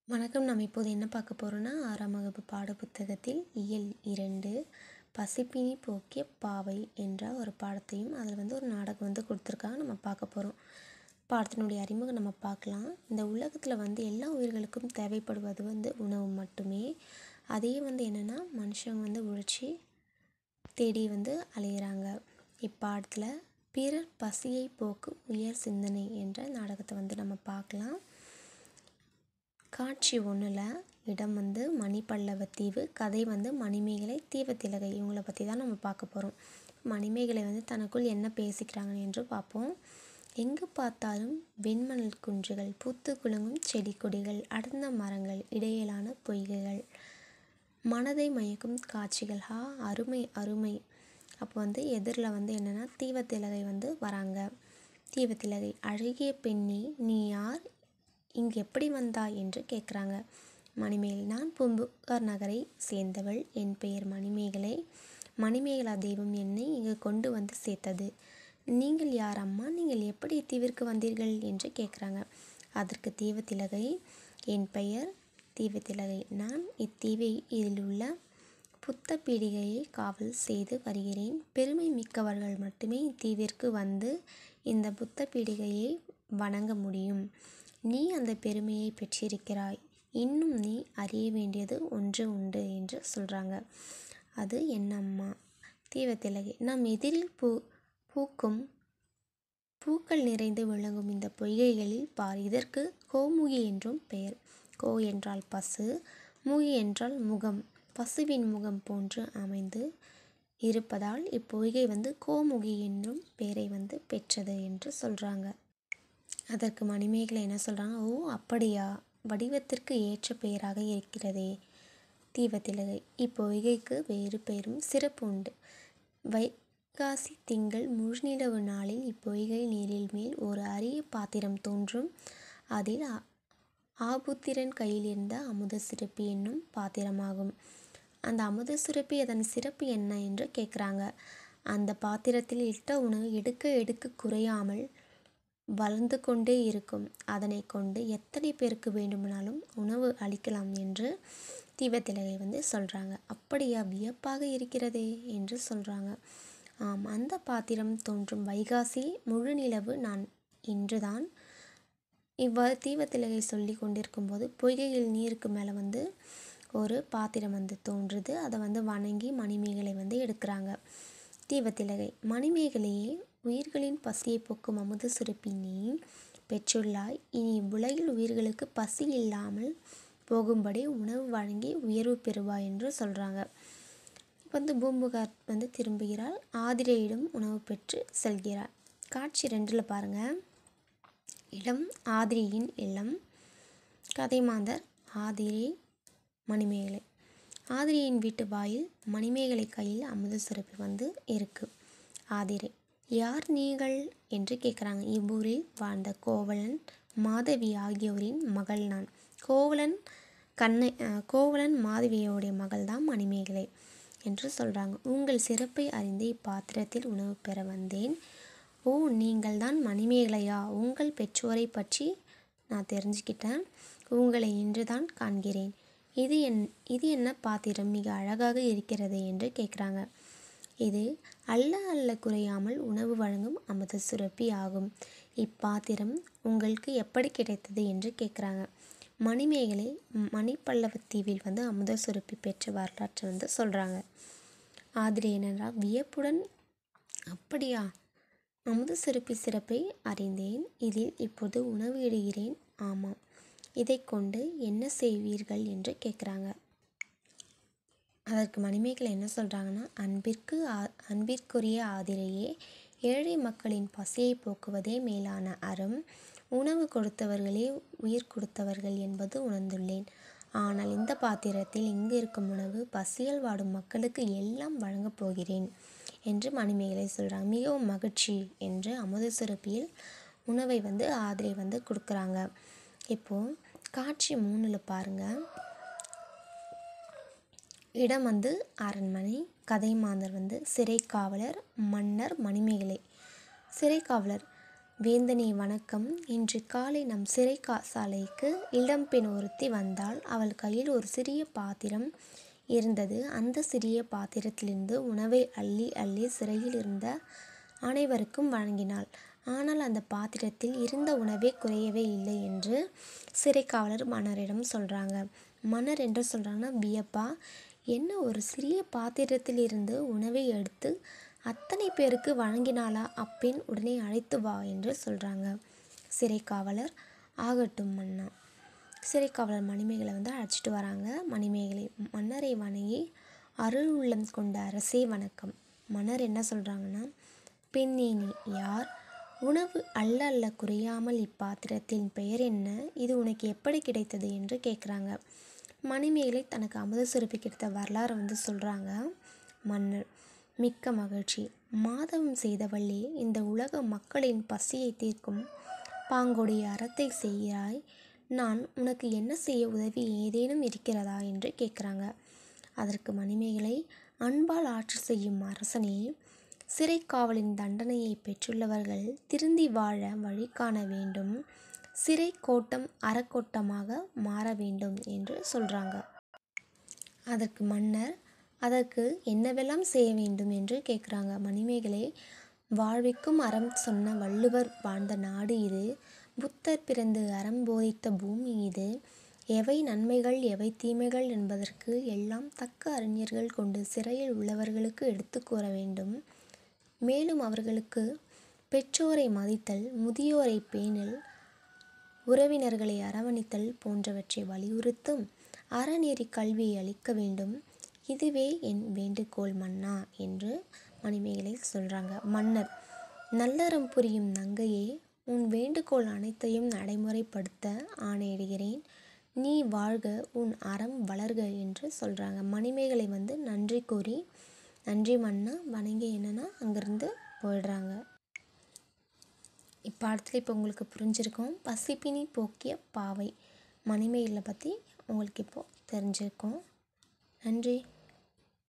வணக்கம் நாம் இப்போது என்ன பார்க்க போகிறோன்னா ஆறாம் வகுப்பு பாடப்புத்தகத்தில் இயல் இரண்டு பசிப்பினி போக்கிய பாவை என்ற ஒரு பாடத்தையும் அதில் வந்து ஒரு நாடகம் வந்து கொடுத்துருக்காங்க நம்ம பார்க்க போகிறோம் பாடத்தினுடைய அறிமுகம் நம்ம பார்க்கலாம் இந்த உலகத்தில் வந்து எல்லா உயிர்களுக்கும் தேவைப்படுவது வந்து உணவு மட்டுமே அதே வந்து என்னென்னா மனுஷங்க வந்து உழைச்சி தேடி வந்து அலையிறாங்க இப்பாடத்தில் பிறர் பசியை போக்கும் உயர் சிந்தனை என்ற நாடகத்தை வந்து நம்ம பார்க்கலாம் காட்சி ஒன்றில் இடம் வந்து மணிப்பல்லவ தீவு கதை வந்து மணிமேகலை தீவத்திலகை இவங்கள பற்றி தான் நம்ம பார்க்க போகிறோம் மணிமேகலை வந்து தனக்குள் என்ன பேசிக்கிறாங்க என்று பார்ப்போம் எங்கு பார்த்தாலும் வெண்மணல் குன்றுகள் பூத்து குலுங்கும் செடி கொடிகள் அடர்ந்த மரங்கள் இடையிலான பொய்கைகள் மனதை மயக்கும் காட்சிகள் ஹா அருமை அருமை அப்போ வந்து எதிரில் வந்து என்னென்னா தீவத்திலகை வந்து வராங்க தீவத்திலகை அழகிய பெண்ணே நீ யார் இங்கு எப்படி வந்தாய் என்று கேட்குறாங்க மணிமேகலை நான் பூம்புகார் நகரை சேர்ந்தவள் என் பெயர் மணிமேகலை மணிமேகலா தெய்வம் என்னை இங்கு கொண்டு வந்து சேர்த்தது நீங்கள் யார் அம்மா நீங்கள் எப்படி தீவிற்கு வந்தீர்கள் என்று கேட்குறாங்க அதற்கு தீவத்திலகை என் பெயர் தீவத்திலகை நான் இத்தீவை இதில் உள்ள புத்த பீடிகையை காவல் செய்து வருகிறேன் பெருமை மிக்கவர்கள் மட்டுமே இத்தீவிற்கு வந்து இந்த புத்த பீடிகையை வணங்க முடியும் நீ அந்த பெருமையை பெற்றிருக்கிறாய் இன்னும் நீ அறிய வேண்டியது ஒன்று உண்டு என்று சொல்கிறாங்க அது என்னம்மா தீவத்திலகை நம் எதிரில் பூ பூக்கும் பூக்கள் நிறைந்து விளங்கும் இந்த பொய்கைகளில் பார் இதற்கு கோமுகி என்றும் பெயர் கோ என்றால் பசு மூகி என்றால் முகம் பசுவின் முகம் போன்று அமைந்து இருப்பதால் இப்பொய்கை வந்து கோமுகி என்றும் பெயரை வந்து பெற்றது என்று சொல்கிறாங்க அதற்கு மணிமேகலை என்ன சொல்கிறாங்க ஓ அப்படியா வடிவத்திற்கு ஏற்ற பெயராக இருக்கிறதே தீவத்திலகை இப்பொய்கைக்கு வேறு பெயரும் சிறப்பு உண்டு வைகாசி திங்கள் முழுநிலவு நாளில் இப்பொய்கை நீரில் மேல் ஒரு அரிய பாத்திரம் தோன்றும் அதில் ஆபுத்திரன் கையில் இருந்த அமுத சிறப்பு என்னும் பாத்திரமாகும் அந்த அமுத சுரப்பி அதன் சிறப்பு என்ன என்று கேட்குறாங்க அந்த பாத்திரத்தில் இட்ட உணவு எடுக்க எடுக்க குறையாமல் வளர்ந்து கொண்டே இருக்கும் அதனை கொண்டு எத்தனை பேருக்கு வேண்டுமானாலும் உணவு அளிக்கலாம் என்று தீவத்திலகை வந்து சொல்கிறாங்க அப்படியா வியப்பாக இருக்கிறதே என்று சொல்கிறாங்க ஆம் அந்த பாத்திரம் தோன்றும் வைகாசி முழு நிலவு நான் இன்றுதான் இவ்வாறு தீவத்திலகை சொல்லி கொண்டிருக்கும்போது பொய்கையில் நீருக்கு மேலே வந்து ஒரு பாத்திரம் வந்து தோன்றுது அதை வந்து வணங்கி மணிமேகலை வந்து எடுக்கிறாங்க தீவத்திலகை மணிமேகலையே உயிர்களின் பசியை போக்கும் அமுத சுரப்பி நீ பெற்றுள்ளாய் இனி உலகில் உயிர்களுக்கு பசி இல்லாமல் போகும்படி உணவு வழங்கி உயர்வு பெறுவாய் என்று சொல்கிறாங்க வந்து பூம்புகார் வந்து திரும்புகிறாள் ஆதிரையிடம் உணவு பெற்று செல்கிறாள் காட்சி ரெண்டில் பாருங்கள் இளம் ஆதிரியின் இல்லம் கதை மாந்தர் ஆதிரை மணிமேகலை ஆதிரியின் வீட்டு வாயில் மணிமேகலை கையில் அமுத சுரப்பி வந்து இருக்குது ஆதிரை யார் நீங்கள் என்று கேட்குறாங்க இவ்வூரில் வாழ்ந்த கோவலன் மாதவி ஆகியோரின் மகள் நான் கோவலன் கண்ணை கோவலன் மாதவியோடைய மகள் தான் மணிமேகலை என்று சொல்கிறாங்க உங்கள் சிறப்பை அறிந்து இப்பாத்திரத்தில் உணவு பெற வந்தேன் ஓ நீங்கள் தான் மணிமேகலையா உங்கள் பெற்றோரை பற்றி நான் தெரிஞ்சுக்கிட்டேன் உங்களை இன்று தான் காண்கிறேன் இது என் இது என்ன பாத்திரம் மிக அழகாக இருக்கிறது என்று கேட்குறாங்க இது அல்ல அல்ல குறையாமல் உணவு வழங்கும் அமுத சுரப்பி ஆகும் இப்பாத்திரம் உங்களுக்கு எப்படி கிடைத்தது என்று கேட்குறாங்க மணிமேகலை மணிப்பல்லவத்தீவில் வந்து அமுத சுரப்பி பெற்ற வரலாற்றை வந்து சொல்கிறாங்க ஆதிரி என்னென்றால் வியப்புடன் அப்படியா அமுத சுரப்பி சிறப்பை அறிந்தேன் இதில் இப்போது உணவு இடுகிறேன் ஆமாம் இதை கொண்டு என்ன செய்வீர்கள் என்று கேட்குறாங்க அதற்கு மணிமேகலை என்ன சொல்கிறாங்கன்னா அன்பிற்கு ஆ அன்பிற்குரிய ஆதிரையே ஏழை மக்களின் பசியை போக்குவதே மேலான அறம் உணவு கொடுத்தவர்களே உயிர் கொடுத்தவர்கள் என்பது உணர்ந்துள்ளேன் ஆனால் இந்த பாத்திரத்தில் இங்கு இருக்கும் உணவு பசியால் வாடும் மக்களுக்கு எல்லாம் வழங்கப் போகிறேன் என்று மணிமேகலை சொல்கிறாங்க மிகவும் மகிழ்ச்சி என்று அமுத சுரப்பியில் உணவை வந்து ஆதிரை வந்து கொடுக்குறாங்க இப்போது காட்சி மூணில் பாருங்கள் இடம் வந்து அரண்மனை கதை மாந்தர் வந்து சிறை காவலர் மன்னர் மணிமேகலை சிறை காவலர் வேந்தனே வணக்கம் இன்று காலை நம் சிறை சாலைக்கு இளம்பெண் ஒருத்தி வந்தாள் அவள் கையில் ஒரு சிறிய பாத்திரம் இருந்தது அந்த சிறிய பாத்திரத்திலிருந்து உணவை அள்ளி அள்ளி சிறையில் இருந்த அனைவருக்கும் வழங்கினாள் ஆனால் அந்த பாத்திரத்தில் இருந்த உணவே குறையவே இல்லை என்று சிறை காவலர் மன்னரிடம் சொல்கிறாங்க மன்னர் என்ன சொல்கிறாங்கன்னா வியப்பா என்ன ஒரு சிறிய பாத்திரத்தில் இருந்து உணவை எடுத்து அத்தனை பேருக்கு வழங்கினாளா அப்பெண் உடனே அழைத்து வா என்று சொல்கிறாங்க சிறை காவலர் ஆகட்டும் மன்னா சிறை காவலர் மணிமேகலை வந்து அழைச்சிட்டு வராங்க மணிமேகலை மன்னரை வணங்கி அருள் உள்ளம் கொண்ட அரசே வணக்கம் மன்னர் என்ன சொல்கிறாங்கன்னா பெண்ணே நீ யார் உணவு அல்ல அல்ல குறையாமல் இப்பாத்திரத்தின் பெயர் என்ன இது உனக்கு எப்படி கிடைத்தது என்று கேட்குறாங்க மணிமேகலை தனக்கு அமுத சுரப்பி கிடைத்த வரலாறு வந்து சொல்கிறாங்க மன்னர் மிக்க மகிழ்ச்சி மாதவம் செய்தவள்ளே இந்த உலக மக்களின் பசியை தீர்க்கும் பாங்கோடைய அறத்தை செய்கிறாய் நான் உனக்கு என்ன செய்ய உதவி ஏதேனும் இருக்கிறதா என்று கேட்குறாங்க அதற்கு மணிமேகலை அன்பால் ஆட்சி செய்யும் அரசனே சிறை காவலின் தண்டனையை பெற்றுள்ளவர்கள் திருந்தி வாழ வழி காண வேண்டும் சிறை கோட்டம் அறக்கோட்டமாக மாற வேண்டும் என்று சொல்கிறாங்க அதற்கு மன்னர் அதற்கு என்னவெல்லாம் செய்ய வேண்டும் என்று கேட்குறாங்க மணிமேகலை வாழ்விக்கும் அறம் சொன்ன வள்ளுவர் வாழ்ந்த நாடு இது புத்தர் பிறந்து அறம் போதித்த பூமி இது எவை நன்மைகள் எவை தீமைகள் என்பதற்கு எல்லாம் தக்க அறிஞர்கள் கொண்டு சிறையில் உள்ளவர்களுக்கு எடுத்து கூற வேண்டும் மேலும் அவர்களுக்கு பெற்றோரை மதித்தல் முதியோரை பேணல் உறவினர்களை அரவணைத்தல் போன்றவற்றை வலியுறுத்தும் அறநெறி கல்வியை அளிக்க வேண்டும் இதுவே என் வேண்டுகோள் மன்னா என்று மணிமேகலை சொல்கிறாங்க மன்னர் நல்லறம் புரியும் நங்கையே உன் வேண்டுகோள் அனைத்தையும் நடைமுறைப்படுத்த ஆணையிடுகிறேன் நீ வாழ்க உன் அறம் வளர்க என்று சொல்கிறாங்க மணிமேகலை வந்து நன்றி கூறி நன்றி மன்னா வணங்கி என்னன்னா அங்கேருந்து போயிடுறாங்க இப்பாடத்தில் இப்போ உங்களுக்கு புரிஞ்சிருக்கும் பசிப்பினி போக்கிய பாவை மணிமேகலை பற்றி உங்களுக்கு இப்போது தெரிஞ்சிருக்கும் நன்றி